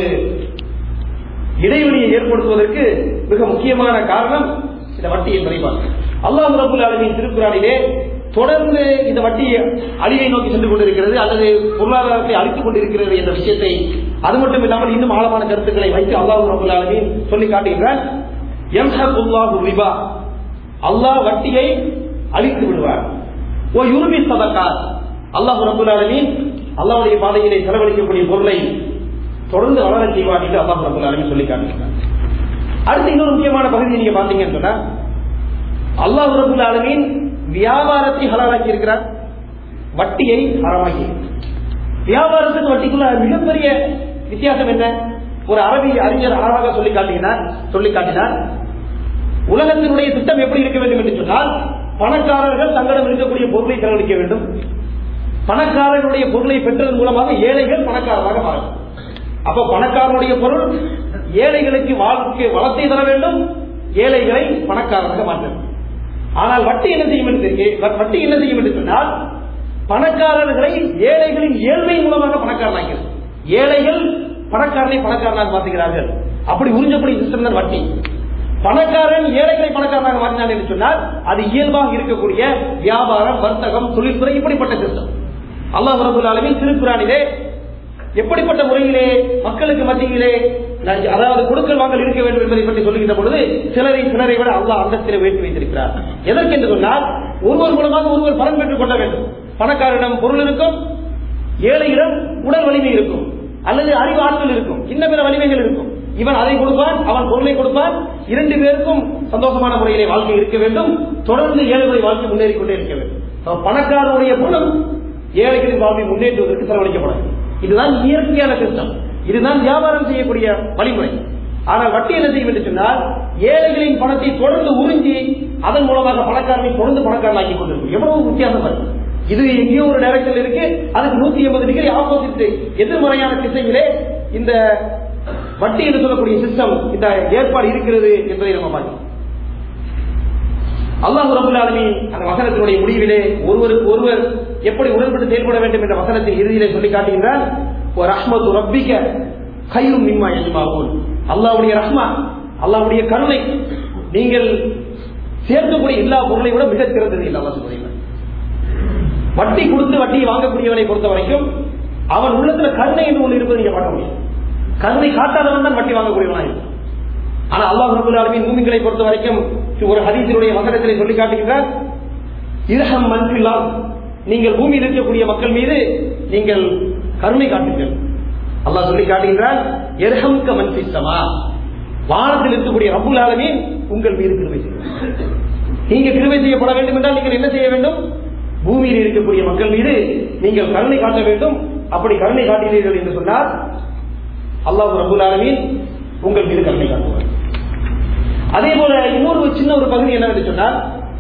இடைவெளியை ஏற்படுத்துவதற்கு மிக முக்கியமான காரணம் இந்த வட்டி என்பதை அல்லாஹ் ரபுல் அலமின் திருக்குறானிலே தொடர்ந்து இந்த வட்டி அழிவை நோக்கி சென்று கொண்டிருக்கிறது அல்லது பொருளாதாரத்தை அழித்துக் கொண்டிருக்கிறது என்ற விஷயத்தை அது மட்டும் இல்லாமல் இன்னும் ஆழமான கருத்துக்களை வைத்து அல்லாஹ் ரபுல் அலமின் சொல்லி காட்டுகிறார் எம்ஹகுல்லாஹு ரிபா அல்லாஹ் வட்டியை அழித்து விடுவார் ஓ யுருபி சதக்கார் அல்லாஹ் ரபுல் அலமின் அல்லாஹ்வுடைய பாதையிலே செலவழிக்கக்கூடிய பொருளை தொடர்ந்து வளர செய்வார் என்று அல்லாஹ் ரபுல் அலமின் சொல்லி காட்டுகிறார் அடுத்து இன்னொரு முக்கியமான பகுதி நீங்க பாத்தீங்கன்னு சொன்னா அல்லாஹ் ரபுல் அலமின் வியாபாரத்தை ஹலாலாக்கி இருக்கிறார் வட்டியை ஹராமாக்கி வியாபாரத்துக்கு வட்டிக்குள்ள மிகப்பெரிய வித்தியாசம் என்ன ஒரு அரபி அறிஞர் அழகாக சொல்லி காட்டினார் சொல்லி காட்டினார் உலகத்தினுடைய திட்டம் எப்படி இருக்க வேண்டும் என்று சொன்னால் பணக்காரர்கள் தங்களிடம் இருக்கக்கூடிய பொருளை செலவழிக்க வேண்டும் பணக்காரர்களுடைய பொருளை பெற்றதன் மூலமாக ஏழைகள் பணக்காரராக மாறும் அப்ப பணக்காரனுடைய பொருள் ஏழைகளுக்கு வாழ்க்கை வளத்தை தர வேண்டும் ஏழைகளை பணக்காரராக மாற்ற வேண்டும் ஆனால் வட்டி என்ன செய்யும் என்று வட்டி என்ன செய்யும் என்று சொன்னால் பணக்காரர்களை ஏழைகளின் ஏழ்மை மூலமாக பணக்காரனாக்கிறது ஏழைகள் பணக்காரனை பணக்காரனாக மாற்றுகிறார்கள் அப்படி உறிஞ்சக்கூடிய சிஸ்டம் தான் வட்டி பணக்காரன் ஏழைகளை பணக்காரனாக மாற்றினான் என்று சொன்னால் அது இயல்பாக இருக்கக்கூடிய வியாபாரம் வர்த்தகம் தொழில்துறை இப்படிப்பட்ட சிஸ்டம் அல்லாஹ் ரபுல் அளவில் திருக்குறானிலே எப்படிப்பட்ட முறையிலே மக்களுக்கு மத்தியிலே அதாவது கொடுக்கல் வாங்கல் இருக்க வேண்டும் என்பதை பற்றி சொல்லுகின்ற பொழுது சிலரை சிலரை விட அல்லாஹ் அந்தஸ்திலே உயர்த்தி வைத்திருக்கிறார் எதற்கு என்று சொன்னால் ஒருவர் மூலமாக ஒருவர் பலன் பெற்றுக் கொள்ள வேண்டும் பணக்காரரிடம் பொருள் இருக்கும் ஏழையிடம் உடல் வலிமை இருக்கும் அல்லது அறிவு ஆற்றல் இருக்கும் இன்ன பிற வலிமைகள் இருக்கும் இவன் அதை கொடுப்பான் அவன் பொருளை கொடுப்பான் இரண்டு பேருக்கும் சந்தோஷமான முறையிலே வாழ்க்கை இருக்க வேண்டும் தொடர்ந்து ஏழைகளை வாழ்க்கை முன்னேறி கொண்டே இருக்க வேண்டும் பணக்காரனுடைய குணம் ஏழைகளின் வாழ்வை முன்னேற்றுவதற்கு செலவழிக்கப்படும் இதுதான் இயற்கையான சிஸ்டம் இதுதான் வியாபாரம் செய்யக்கூடிய வழிமுறை ஆனால் வட்டி என்ன செய்யும் என்று சொன்னால் ஏழைகளின் பணத்தை தொடர்ந்து உறிஞ்சி அதன் மூலமாக பணக்காரனை தொடர்ந்து பணக்காரனாக்கி கொண்டிருக்கும் எவ்வளவு வித்தியாசம் இருக்கு இது எங்கேயோ ஒரு டைரக்ஷன் இருக்கு அதுக்கு நூத்தி எண்பது டிகிரி ஆப்போசிட் எதிர்மறையான திசையிலே இந்த வட்டி என்று சொல்லக்கூடிய சிஸ்டம் இந்த ஏற்பாடு இருக்கிறது என்பதை நம்ம பார்க்கிறோம் அல்லாஹ் ரபுல் ஆலமி அந்த வசனத்தினுடைய முடிவிலே ஒருவருக்கு ஒருவர் எப்படி உடன்பட்டு செயல்பட வேண்டும் என்ற வசனத்தின் இறுதியிலே சொல்லி காட்டுகின்றார் ஒரு ரஹ்மத்து ரப்பிக்க கையும் மின்மா எஜ்மாவும் அல்லாவுடைய ரஹ்மா அல்லாவுடைய கருணை நீங்கள் சேர்க்கக்கூடிய எல்லா பொருளை விட மிக சிறந்தது இல்லை அல்லா சொல்றீங்க வட்டி கொடுத்து வட்டியை வாங்கக்கூடியவனை பொறுத்த வரைக்கும் அவன் உள்ளத்துல கருணை என்று ஒன்று இருப்பது நீங்க பார்க்க முடியும் கருணை காட்டாதவன் தான் வட்டி வாங்கக்கூடியவனா இருக்கும் ஆனா அல்லாஹ் ரபுல் ஆலமின் மூமிகளை பொறுத்த வரைக்கும் ஒரு ஹதீசினுடைய வசனத்திலே சொல்லி காட்டுகின்றார் இரகம் மன்பில்லாம் நீங்கள் பூமியில் இருக்கக்கூடிய மக்கள் மீது நீங்கள் கருணை காட்டுங்கள் அல்லாஹ் சொல்லி காட்டுகின்றார் எர்ஹம்க மன்பிஸ்தமா வானத்தில் இருக்கக்கூடிய ரபுல் ஆலமீன் உங்கள் மீது கிருமை செய்யும் நீங்க கிருமை செய்யப்பட வேண்டும் என்றால் நீங்கள் என்ன செய்ய வேண்டும் பூமியில் இருக்கக்கூடிய மக்கள் மீது நீங்கள் கருணை காட்ட வேண்டும் அப்படி கருணை காட்டினீர்கள் என்று சொன்னால் அல்லாஹ் ரபுல் ஆலமீன் உங்கள் மீது கருணை காட்டுவார் அதே போல இன்னொரு சின்ன ஒரு பகுதி என்னவென்று சொன்னால்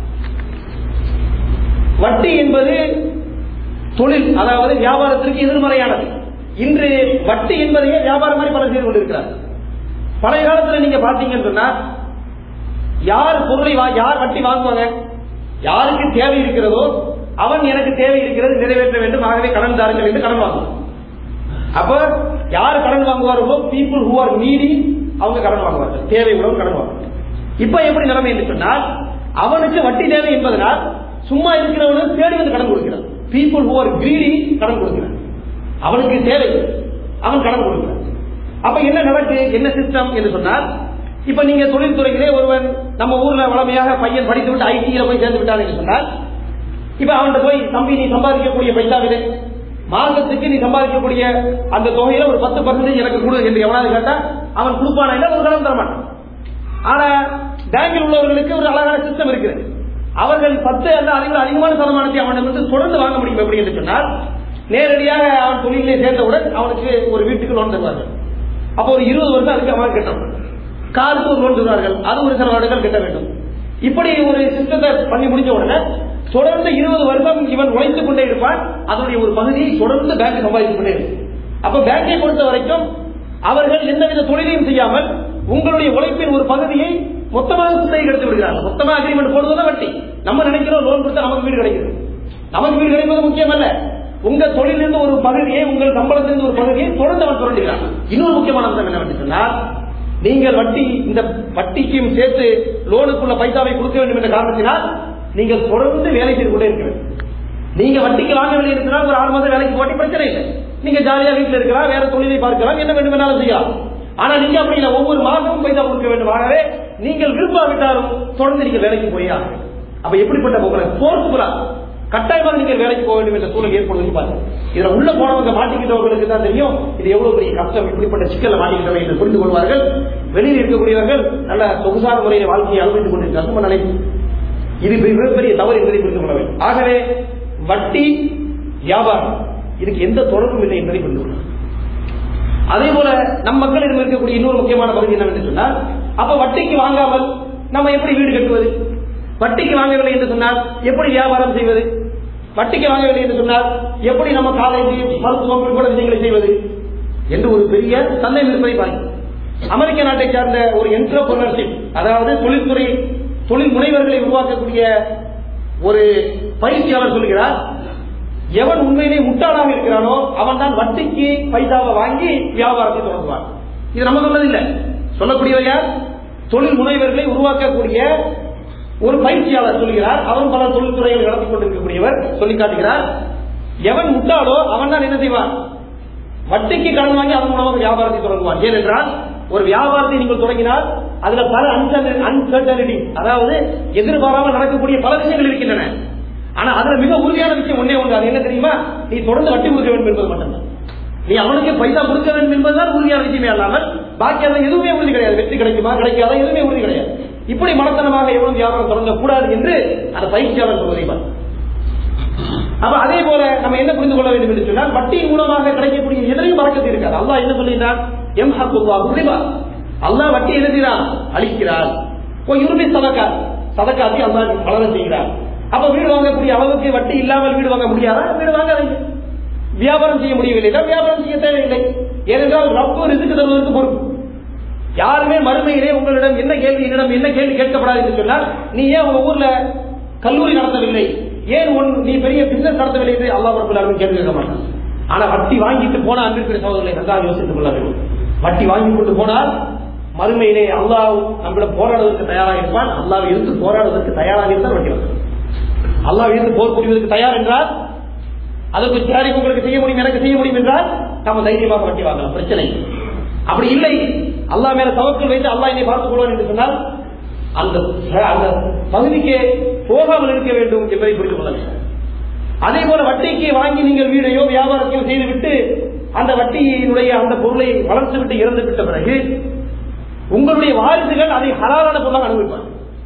வட்டி என்பது தொழில் அதாவது வியாபாரத்திற்கு எதிர்மறையானது இன்று வட்டி என்பதையே வியாபாரம் மாதிரி பல செய்து கொண்டிருக்கிறார் பழைய காலத்துல நீங்க பாத்தீங்கன்னு சொன்னா யார் பொருளை வா- யார் வட்டி வாங்குவாங்க யாருக்கு தேவை இருக்கிறதோ அவன் எனக்கு தேவை இருக்கிறது நிறைவேற்ற வேண்டும் ஆகவே கடன் தாருங்கள் என்று கடன் வாங்குவான் அப்ப யார் கடன் வாங்குவார்களோ பீப்புள் ஹூ ஆர் நீடி அவங்க கடன் வாங்குவார்கள் தேவை உள்ளவங்க கடன் வாங்குவாங்க இப்ப எப்படி நிலைமை என்று சொன்னால் அவனுக்கு வட்டி தேவை என்பதனால் சும்மா இருக்கிறவனுக்கு தேடி வந்து கடன் கொடுக்கிறான் பீப்புள் ஹூ ஆர் கிரீடி கடன் கொடுக்கிறான் அவனுக்கு தேவை அவன் கடன் கொடுக்கிறான் அப்ப என்ன நடக்கு என்ன சிஸ்டம் என்று சொன்னால் இப்ப நீங்க தொழில்துறையிலே ஒருவன் நம்ம ஊர்ல வளமையாக பையன் படித்து விட்டு ஐடியில போய் சேர்ந்து விட்டான் என்று சொன்னால் இப்ப அவன்கிட்ட போய் தம்பி நீ சம்பாதிக்கக்கூடிய பைசாவிலே மாசத்துக்கு நீ சம்பாதிக்கக்கூடிய அந்த தொகையில ஒரு பத்து பர்சன்டேஜ் எனக்கு கொடு என்று எவனாவது கேட்டா அவன் கொடுப்பானா இல்ல ஒரு கடன் தர மாட்டான் ஆனா பேங்கில் உள்ளவர்களுக்கு ஒரு அழகான சிஸ்டம் இருக்குது அவர்கள் பத்து அல்ல அதிக அதிகமான சதமானத்தை அவனிடமிருந்து தொடர்ந்து வாங்க முடியும் எப்படி என்று சொன்னால் நேரடியாக அவன் தொழிலே சேர்ந்தவுடன் அவனுக்கு ஒரு வீட்டுக்கு லோன் தருவார்கள் அப்போ ஒரு இருபது வருஷம் அதுக்கு அவன் கட்டணும் காருக்கு ஒரு லோன் தருவார்கள் அது ஒரு சில வருடங்கள் கட்ட வேண்டும் இப்படி ஒரு சிஸ்டத்தை பண்ணி முடிஞ்ச உடனே தொடர்ந்து இருபது வருஷம் இவன் உழைத்துக் கொண்டே இருப்பான் அதனுடைய ஒரு பகுதியை தொடர்ந்து பேங்க் சம்பாதித்துக் கொண்டே இருக்கும் அப்ப பேங்கை பொறுத்த வரைக்கும் அவர்கள் எந்தவித தொழிலையும் செய்யாமல் உங்களுடைய உழைப்பின் ஒரு பகுதியை மொத்தமாக குத்தகை எடுத்து விடுகிறார்கள் மொத்தமாக அக்ரிமெண்ட் போடுவதுதான் வட்டி நம்ம நினைக்கிறோம் லோன் கொடுத்தா நமக்கு வீடு கிடைக்குது நமக்கு வீடு கிடைப்பது முக்கியம் அல்ல உங்க தொழிலிருந்து ஒரு பகுதியை உங்கள் சம்பளத்திலிருந்து ஒரு பகுதியை தொடர்ந்து அவன் சுரண்டுகிறான் இன்னொரு முக்கியமான அம்சம் என்னவென்று சொன்னால் நீங்கள் வட்டி இந்த வட்டிக்கும் சேர்த்து லோனுக்குள்ள பைசாவை கொடுக்க வேண்டும் என்ற காரணத்தினால் நீங்கள் தொடர்ந்து வேலை செய்து கொண்டே இருக்க வேண்டும் நீங்க வட்டிக்கு வாங்கவில்லை இருக்கிறால் ஒரு ஆறு மாதம் வேலைக்கு போட்டி பிரச்சனை இல்லை நீங்க ஜாலியா வீட்டில் இருக்கலாம் வேற தொழிலை பார்க்கலாம் என்ன வேண்டும் வேணாலும் செய்யலாம் ஆனா நீங்க அப்படி இல்லை ஒவ்வொரு மாதமும் பைசா கொடுக்க வேண்டும் ஆகவே நீங்கள் விரும்பாவிட்டாலும் தொடர்ந்து நீங்க வேலைக்கு போய் ஆக வேண்டும். அப்ப எப்படிப்பட்ட உங்களை போர்ஸ்புலா கட்டாயமாக நீங்கள் வேலைக்கு போக வேண்டும் என்ற சூழல் ஏற்படுவது பாருங்க இதுல உள்ள போனவங்க மாட்டிக்கிட்டவர்களுக்கு தான் தெரியும் இது எவ்வளவு பெரிய கஷ்டம் இப்படிப்பட்ட சிக்கல்ல மாட்டிக்கிட்டவை என்று புரிந்து கொள்வார்கள் வெளியில் இருக்கக்கூடியவர்கள் நல்ல சொகுசான முறையில் வாழ்க்கையை அனுபவித்துக் கொண்டிருக்கிறார் ரொம்ப நினைப்பு இது மிகப்பெரிய தவறு என்பதை புரிந்து கொள்ள வேண்டும் ஆகவே வட்டி வியாபாரம் இதுக்கு எந்த தொடர்பும் இல்லை என்பதை புரிந்து கொள்ள வேண்டும். அதே போல நம் மக்களிடம் இருக்கக்கூடிய இன்னொரு முக்கியமான பகுதி என்னவென்று சொன்னால் அப்ப வட்டிக்கு வாங்காமல் நம்ம எப்படி வீடு கட்டுவது வட்டிக்கு வாங்கவில்லை என்று சொன்னால் எப்படி வியாபாரம் செய்வது வட்டிக்கு வாங்கவில்லை என்று சொன்னால் எப்படி நம்ம காலேஜ் மருத்துவம் உட்பட விஷயங்களை செய்வது என்று ஒரு பெரிய சந்தேகம் இருப்பதை பாருங்கள் அமெரிக்க நாட்டை சார்ந்த ஒரு என்டர்பிரினர்ஷிப் அதாவது தொழில்துறை தொழில் முனைவர்களை உருவாக்கக்கூடிய ஒரு பயிற்சியாளர் சொல்கிறார் எவன் உண்மையிலே முட்டாளாக இருக்கிறானோ அவன் தான் வட்டிக்கு பைசாவை வாங்கி வியாபாரத்தை தொடங்குவான் இது நம்ம சொன்னதில்லை சொல்லக்கூடியவர் யார் தொழில் முனைவர்களை உருவாக்கக்கூடிய ஒரு பயிற்சியாளர் சொல்கிறார் அவன் பல தொழில்துறைகள் நடத்தி கொண்டிருக்கக்கூடியவர் சொல்லி காட்டுகிறார் எவன் முட்டாளோ அவன் தான் என்ன செய்வான் வட்டிக்கு கடன் வாங்கி அதன் மூலமாக வியாபாரத்தை தொடங்குவான் ஏனென்றால் ஒரு வியாபாரத்தை நீங்கள் தொடங்கினால் அதுல பல அன்சர்டனிட்டி அதாவது எதிர்பாராமல் நடக்கக்கூடிய பல விஷயங்கள் இருக்கின்றன ஆனா அதுல மிக உறுதியான விஷயம் ஒன்னே ஒன்று அது என்ன தெரியுமா நீ தொடர்ந்து வட்டி கொடுக்க வேண்டும் என்பது மட்டும்தான் நீ அவனுக்கு பைசா கொடுக்க வேண்டும் என்பதுதான் உறுதியான விஷயமே அல்லாமல் பாக்கி அதில் எதுவுமே உறுதி கிடையாது வெற்றி கிடைக்குமா கிடைக்காதா எதுவுமே உறுதி கிடையாது இப்படி மனத்தனமாக எவ்வளவு வியாபாரம் தொடங்க கூடாது என்று அந்த பயிற்சியாளர் சொல்வதை பார்த்து அப்ப அதே போல நம்ம என்ன புரிந்து கொள்ள வேண்டும் என்று சொன்னால் வட்டியின் மூலமாக கிடைக்கக்கூடிய எதிரையும் மறக்கத்து இருக்காது அல்லாஹ் என்ன சொல்லுகிறான் எம் ஹக்குவா குடிபா அல்லாஹ் வட்டி எழுதுகிறான் அழிக்கிறார் ஓ இருபி சதக்கா சதக்காத்தி அல்லாஹ் வளர செய்கிறார் அப்ப வீடு வாங்கக்கூடிய அளவுக்கு வட்டி இல்லாமல் வீடு வாங்க முடியாதா வீடு வாங்காதீங்க வியாபாரம் செய்ய முடியவில்லை வியாபாரம் செய்ய தேவையில்லை ஏனென்றால் ரப்பு ரிசுக்கு தருவதற்கு பொறுப்பு யாருமே மறுமையிலே உங்களிடம் என்ன கேள்வி என்னிடம் என்ன கேள்வி கேட்கப்படாது என்று சொன்னால் நீ ஏன் உங்க ஊர்ல கல்லூரி நடத்தவில்லை ஏன் உன் நீ பெரிய பிசினஸ் நடத்தவில்லை என்று அல்லாஹ் ரபுல்லாலும் கேள்வி கேட்க மாட்டான் ஆனா வட்டி வாங்கிட்டு போனா அன்பிற்குரிய சகோதரர்களை நன்றாக யோசித்துக் கொள்ள வேண்டும் வட்டி வாங்கி கொண்டு போனால் மறுமையிலே அல்லாஹ் நம்மிடம் போராடுவதற்கு தயாராக இருப்பான் அல்லாஹ் இருந்து போராடுவதற்கு தயாராக இருந்தால் வட்டி வாங்க அல்லாஹ் இருந்து போர் புரிவதற்கு தயார் என்றால் அதற்கு தயாரிப்பு உங்களுக்கு செய்ய முடியும் எனக்கு செய்ய முடியும் என்றால் நம்ம தைரியமாக வட்டி வாங்கலாம் பிரச்சனை இல்லை. அப்படி இல்லை அல்லாஹ் மேல தவக்கல் வைத்து அல்லாஹ் என்னை பார்த்துக் கொள்வான் என்று சொன்னால் அந்த அந்த பகுதிக்கு போகாமல் இருக்க வேண்டும் என்பதை புரிந்து கொள்ள வேண்டும் அதே போல வட்டிக்கு வாங்கி நீங்கள் வீடையோ வியாபாரத்தையோ செய்துவிட்டு அந்த வட்டியினுடைய அந்த பொருளை வளர்த்து விட்டு இறந்து விட்ட பிறகு உங்களுடைய வாரிசுகள் அதை ஹலாலான பொருளாக அனுபவிப்பார்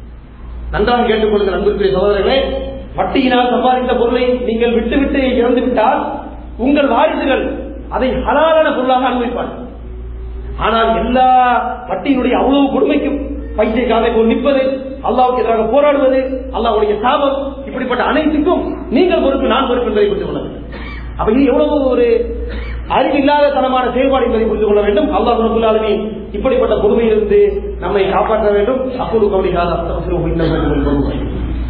நன்றாக கேட்டுக்கொள்கிற அன்புக்குரிய சகோதரர்களே வட்டியினால் சம்பாதித்த பொருளை நீங்கள் விட்டு விட்டு இறந்து விட்டால் உங்கள் வாரிசுகள் அதை ஹலாலான பொருளாக அனுபவிப்பார்கள் ஆனால் எல்லா வட்டியினுடைய அவ்வளவு கொடுமைக்கும் பைசைக்காக போல் நிற்பது அல்லாவுக்கு எதிராக போராடுவது அல்லாவுடைய சாபம் இப்படிப்பட்ட அனைத்துக்கும் நீங்கள் பொறுப்பு நான் பொறுப்பு என்பதை புரிந்து கொள்ள வேண்டும் அப்ப இது எவ்வளவு ஒரு அறிவில்லாத தனமான செயல்பாடு என்பதை புரிந்து கொள்ள வேண்டும் அல்லாஹ் ரபுல்லாலுமே இப்படிப்பட்ட கொடுமையிலிருந்து நம்மை காப்பாற்ற வேண்டும் அப்போது கவனிக்காத அஸ்தம்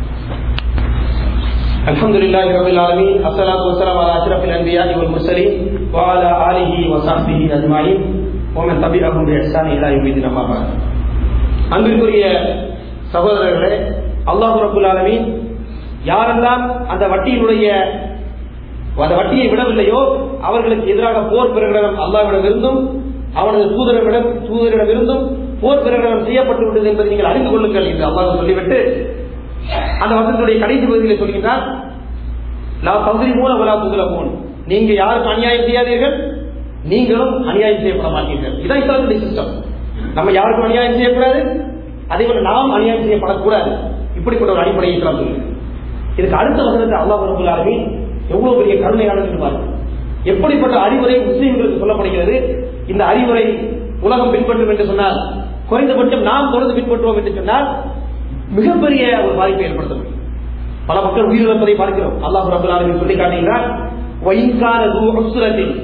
الحمد لله رب العالمين الصلاة والسلام على أشرف الأنبياء والمرسلين وعلى آله وصحبه أجمعين ومن تبعهم بإحسان إلى يوم الدين أما بعد அன்பிற்குரிய சகோதரர்களே அல்லாஹ் ரபுல் ஆலமீன் யாரெல்லாம் அந்த வட்டியினுடைய அந்த வட்டியை விடவில்லையோ அவர்களுக்கு எதிராக போர் பிரகடனம் அல்லாவிடம் இருந்தும் அவனது தூதரிடம் தூதரிடம் இருந்தும் போர் பிரகடனம் செய்யப்பட்டு விட்டது என்பதை நீங்கள் அறிந்து கொள்ளுங்கள் என்று அல்லாஹ் சொல்லிவிட்டு அந்த வசனத்துடைய கடைசி பகுதியில் சொல்கின்றார் லா பகுதி மூல வலா துகுல போன் நீங்க யாருக்கும் அநியாயம் செய்யாதீர்கள் நீங்களும் அநியாயம் செய்யப்பட மாட்டீர்கள் இதான் இஸ்லாமுடைய சிஸ்டம் நம்ம யாருக்கும் அநியாயம் செய்யக்கூடாது அதே போல நாம் அநியாயம் செய்யப்படக்கூடாது இப்படிப்பட்ட ஒரு அடிப்படை இஸ்லாம் சொல்லுது இதுக்கு அடுத்த வசனத்தை அல்லாஹ் ரபுல் ஆலமீன் எவ்வளவு பெரிய கருணையாளர் பாருங்க எப்படிப்பட்ட அறிவுரை முஸ்லீம்களுக்கு சொல்லப்படுகிறது இந்த அறிவுரை உலகம் பின்பற்றும் என்று சொன்னால் குறைந்தபட்சம் நாம் தொடர்ந்து பின்பற்றுவோம் என்று சொன்னால் மிகப்பெரிய ஒரு பாதிப்பை ஏற்படுத்தும் பல மக்கள் உயிரிழப்பதை பார்க்கிறோம் அல்லாஹ் ரபுல் ஆலமீன் சொல்லி காட்டுகிறார் வயின்கான உசுரத்தில்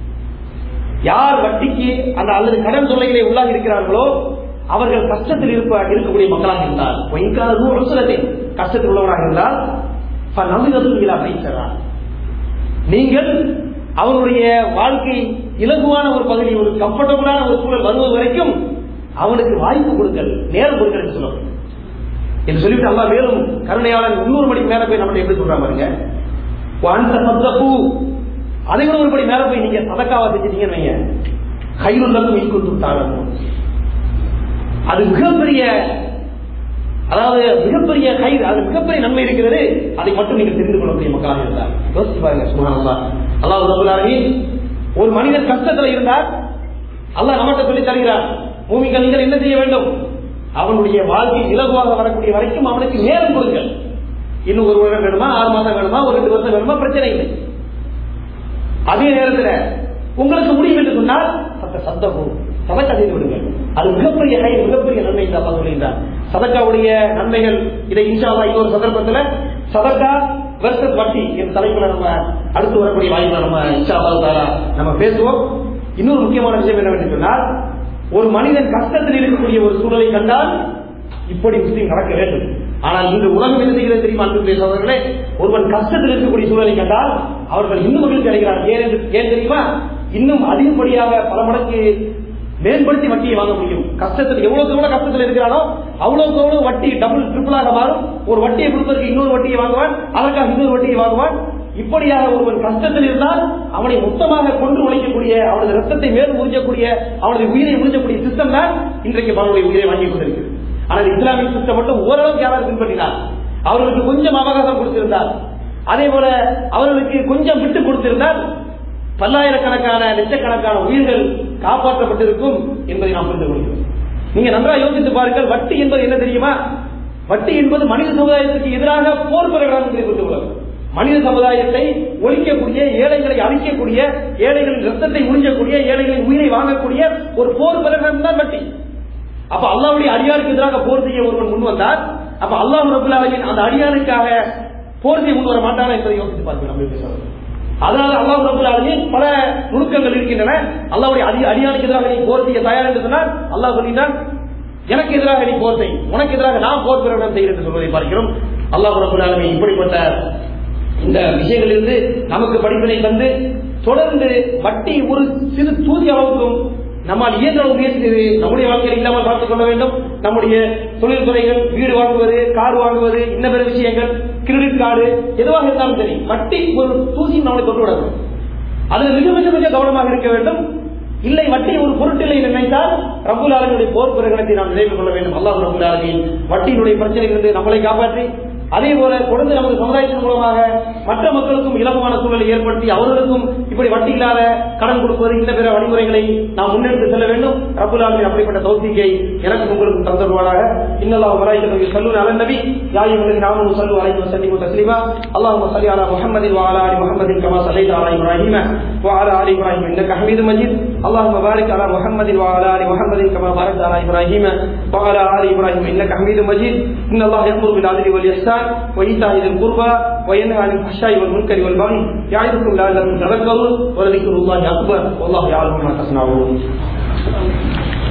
யார் வட்டிக்கு அந்த அல்லது கடன் தொல்லைகளை உள்ளாகி இருக்கிறார்களோ அவர்கள் கஷ்டத்தில் இருப்ப இருக்கக்கூடிய மக்களாக இருந்தால் வயின்கான உசுரத்தில் கஷ்டத்தில் உள்ளவராக இருந்தால் நம்பிக்கை வைக்கிறார் நீங்கள் அவனுடைய வாழ்க்கை இலகுவான ஒரு பகுதி ஒரு கம்ஃபர்டபுளான ஒரு சூழல் வருவது வரைக்கும் அவனுக்கு வாய்ப்பு கொடுங்கள் நேரம் கொடுங்கள் என்று சொல்லுவாங்க என்று சொல்லிவிட்டு அல்லா மேலும் கருணையாளன் இன்னொரு மணிக்கு மேல போய் நம்மளை எப்படி சொல்றாங்க பாருங்க அந்த சத்தப்பூ அதை விட ஒரு படி மேல போய் நீங்க சதக்காவா செஞ்சிட்டீங்கன்னு வைங்க கையுள்ளதும் இன்குத்தாங்க அது மிகப்பெரிய அதாவது மிகப்பெரிய கை அது மிகப்பெரிய நன்மை இருக்கிறது அதை மட்டும் நீங்கள் தெரிந்து கொள்ளக்கூடிய மக்களாக இருந்தார் யோசிச்சு பாருங்க சுமாரா அல்லாஹ் ரபுல்லாரி ஒரு மனிதன் கஷ்டத்துல இருந்தார் அல்லாஹ் நம்மகிட்ட சொல்லி தருகிறார் பூமிகள் நீங்கள் என்ன செய்ய வேண்டும் அவனுடைய வாழ்க்கை இலகுவாக வரக்கூடிய வரைக்கும் அவனுக்கு நேரம் கொடுங்கள் இன்னும் ஒரு வருடம் வேணுமா ஆறு மாதம் வேணுமா ஒரு ரெண்டு வருஷம் வேணுமா பிரச்சனை இல்லை அதே நேரத்தில் உங்களுக்கு முடியும் என்று சொன்னால் சத்த சத்தமும் சதக்கா செய்து விடுங்கள் அது மிகப்பெரிய கை மிகப்பெரிய நன்மை இந்த அப்பா சொல்லுகின்றார் சதக்காவுடைய நன்மைகள் இதை இன்ஷால்லா இன்னொரு சந்தர்ப்பத்தில் சதக்கா வெர்சஸ் வட்டி என்ற தலைப்புல நம்ம அடுத்து வரக்கூடிய வாய்ப்பு நம்ம இன்ஷால்லா தாரா நம்ம பேசுவோம் இன்னொரு முக்கியமான விஷயம் என்னவென்று சொன்னால் ஒரு மனிதன் கஷ்டத்தில் இருக்கக்கூடிய ஒரு சூழலை கண்டால் இப்படி முஸ்லீம் நடக்க வேண்டும் ஆனால் இன்று உலகம் என்ன செய்கிறது தெரியுமா அன்பு சகோதரர்களே ஒருவன் கஷ்டத்தில் இருக்கக்கூடிய சூழலை கண்டால் அவர்கள் இன்னும் மகிழ்ச்சி அடைகிறார் ஏன் என்று ஏன் தெரியுமா இன்னும் அதிகப்படியாக பல மடங்கு மேம்படுத்தி வட்டியை வாங்க முடியும் கஷ்டத்தில் எவ்வளவுக்கு எவ்வளவு கஷ்டத்தில் இருக்கிறானோ அவ்வளவுக்கு எவ்வளவு வட்டி டபுள் ட்ரிபிளாக மாறும் ஒரு வட்டியை கொடுப்பதற்கு இன்னொரு வட்டியை வாங்குவான் அதற்காக இன்னொரு வட்டியை வாங்குவான் இப்படியாக ஒருவன் கஷ்டத்தில் இருந்தால் அவனை மொத்தமாக கொண்டு உழைக்கக்கூடிய அவனது ரத்தத்தை மேல் உறிஞ்சக்கூடிய அவனது உயிரை உறிஞ்சக்கூடிய சிஸ்டம் தான் இன்றைக்கு அவனுடைய உயிரை வாங்கி கொண்டிருக்கிறது ஆனால் இஸ்லாமிக் சிஸ்டம் மட்டும் ஓரளவுக்கு யாராவது பின்பற்றினார் அவர்களுக்கு கொஞ்சம் அவகாசம் கொடுத்திருந்தார் அதே போல அவர்களுக்கு கொஞ்சம் விட்டு கொடுத்திருந்தால் பல்லாயிரக்கணக்கான லட்சக்கணக்கான உயிர்கள் காப்பாற்றப்பட்டிருக்கும் என்பதை நாம் புரிந்து கொள்கிறோம் நீங்க நன்றாக யோசித்து பாருங்கள் வட்டி என்பது என்ன தெரியுமா வட்டி என்பது மனித சமுதாயத்துக்கு எதிராக போர் பிரகடனம் என்பதை புரிந்து கொள்ள மனித சமுதாயத்தை ஒழிக்கக்கூடிய ஏழைகளை அழிக்கக்கூடிய ஏழைகளின் ரத்தத்தை உறிஞ்சக்கூடிய ஏழைகளின் உயிரை வாங்கக்கூடிய ஒரு போர் பிரகடனம் தான் வட்டி அப்ப அல்லாவுடைய அடியாருக்கு எதிராக போர் செய்ய ஒருவன் முன் வந்தார் அப்ப அல்லாஹ் ரபுல்லாவின் அந்த அடியானுக்காக போர் செய்ய முன் வர மாட்டானா என்பதை யோசித்து பார்க்கிறோம் நம்ம எப்படி சொல்றது அதனால அல்லாஹ் ரபுல் ஆலமின் பல நுணுக்கங்கள் இருக்கின்றன அல்லாவுடைய அடி அடியானுக்கு எதிராக நீ போர் செய்ய தயார் என்று சொன்னால் அல்லாஹ் சொல்லிட்டான் எனக்கு எதிராக நீ போர் செய் உனக்கு எதிராக நான் போர் பிரகடனம் செய்கிறேன் என்று சொல்வதை பார்க்கிறோம் அல்லாஹ் ரபுல் ஆலமின் இப்படிப்பட்ட இந்த விஷயங்களிலிருந்து நமக்கு படிப்பினை தந்து தொடர்ந்து வட்டி ஒரு சிறு தூதி அளவுக்கும் நம்மால் இயன்ற முயற்சி செய்து நம்முடைய வாழ்க்கையில் இல்லாமல் பார்த்துக் கொள்ள வேண்டும் நம்முடைய தொழில் துறைகள் வீடு வாங்குவது கார் வாங்குவது இன்ன பிற விஷயங்கள் கிரெடிட் கார்டு எதுவாக இருந்தாலும் சரி வட்டி ஒரு தூசி நம்மளை கொண்டு விடாது அதில் மிக மிக மிக கவனமாக இருக்க வேண்டும் இல்லை வட்டி ஒரு பொருட்டில்லை நினைத்தால் ரபுல் ஆலமியுடைய போர் பிரகடனத்தை நாம் நினைவு கொள்ள வேண்டும் அல்லாஹ் ரபுல் ஆலமின் வட்டியினுடைய பிரச்சனையிலிருந்து நம்மளை காப்பாற்றி அதே போல தொடர்ந்து நமது சமுதாயத்தின் மூலமாக மற்ற மக்களுக்கும் இலகுவான சூழலை ஏற்படுத்தி அவர்களுக்கும் இப்படி வட்டி இல்லாத கடன் கொடுப்பது இந்த பிற வழிமுறைகளை நாம் முன்னெடுத்து செல்ல வேண்டும் ரபுல்லாமின் அப்படிப்பட்ட தௌசிக்கை எனக்கும் உங்களுக்கும் தந்தருவானாக இன்னல்லா மலாய்க்கு சல்லு அலன் நபி யாயுங்களுக்கு நாமும் சல்லு அலைஹி வஸல்லிம் தஸ்லீமா அல்லாஹும்ம ஸல்லி அலா முஹம்மதின் வ அலா ஆலி முஹம்மதின் கமா ஸல்லைத அலா இப்ராஹீம வ அலா ஆலி இப்ராஹீம் இன்னக ஹமீதும் மஜீத் اللهم بارك على محمد وعلى ال محمد كما باركت على ابراهيم وعلى ال ابراهيم انك حميد مجيد ان الله يامر بالعدل والاحسان وايتاء ذي القربى وينهى عن الفحشاء والمنكر والبغي يعظكم لعلكم تذكرون ولذكر الله اكبر والله يعلم ما تصنعون